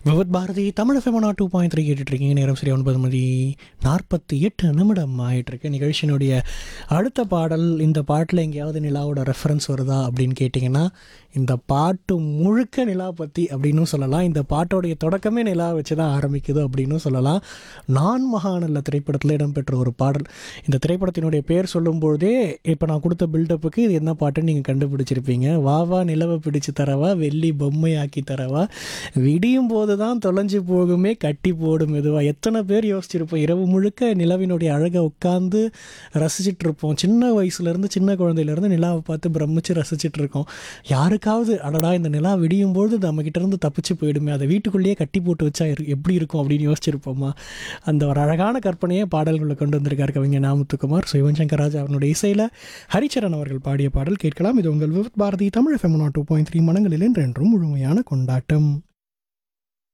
விவத் Bharati Tamil F M two point three கேட்டுட்ருக்கீங்க நேரம் சரி ஒன்பது மணி நாற்பத்தி எட்டு நிமிடம் ஆகிட்டுருக்கு நிகழ்ச்சியினுடைய அடுத்த பாடல் இந்த பாட்டில் எங்கேயாவது நிலாவோட ரெஃபரன்ஸ் வருதா அப்படின்னு கேட்டிங்கன்னா இந்த பாட்டு முழுக்க நிலா பற்றி அப்படின்னும் சொல்லலாம் இந்த பாட்டோடைய தொடக்கமே நிலா வச்சு தான் ஆரம்பிக்குது அப்படின்னும் சொல்லலாம் நான் மகாநல்ல திரைப்படத்தில் இடம்பெற்ற ஒரு பாடல் இந்த திரைப்படத்தினுடைய பேர் சொல்லும்போதே இப்போ நான் கொடுத்த பில்டப்புக்கு இது என்ன பாட்டுன்னு நீங்கள் கண்டுபிடிச்சிருப்பீங்க வா வா நிலவை பிடிச்சு தரவா வெள்ளி பொம்மையாக்கி தரவா விடியும் போது தான் தொலைஞ்சு போகுமே கட்டி போடும் மெதுவா எத்தனை பேர் யோசிச்சிருப்போம் இரவு முழுக்க நிலவினுடைய அழகை உட்காந்து ரசிச்சிட்டு இருப்போம் சின்ன வயசுலேருந்து சின்ன குழந்தையிலேருந்து நிலாவை பார்த்து பிரமிச்சு ரசிச்சிட்டு இருக்கோம் யாருக்காவது அடடா இந்த நிலா விடியும் போது நம்மக்கிட்ட இருந்து தப்பிச்சு போயிடுமே அதை வீட்டுக்குள்ளேயே கட்டி போட்டு வச்சா இரு- எப்படி இருக்கும் அப்படின்னு யோசிச்சிருப்போமா அந்த ஒரு அழகான கற்பனையை பாடல்களை கொண்டு வந்திருக்கார் கவிஞர் நாமுத்துக்குமார் ஸோ யுவன் சங்கர் ராஜா அவனுடைய இசையில் ஹரிச்சரன் அவர்கள் பாடிய பாடல் கேட்கலாம் இது உங்கள் Vividh Bharati Tamil F M two point three மனங்களில் என்றென்றும் முழுமையான கொண்டாட்டம்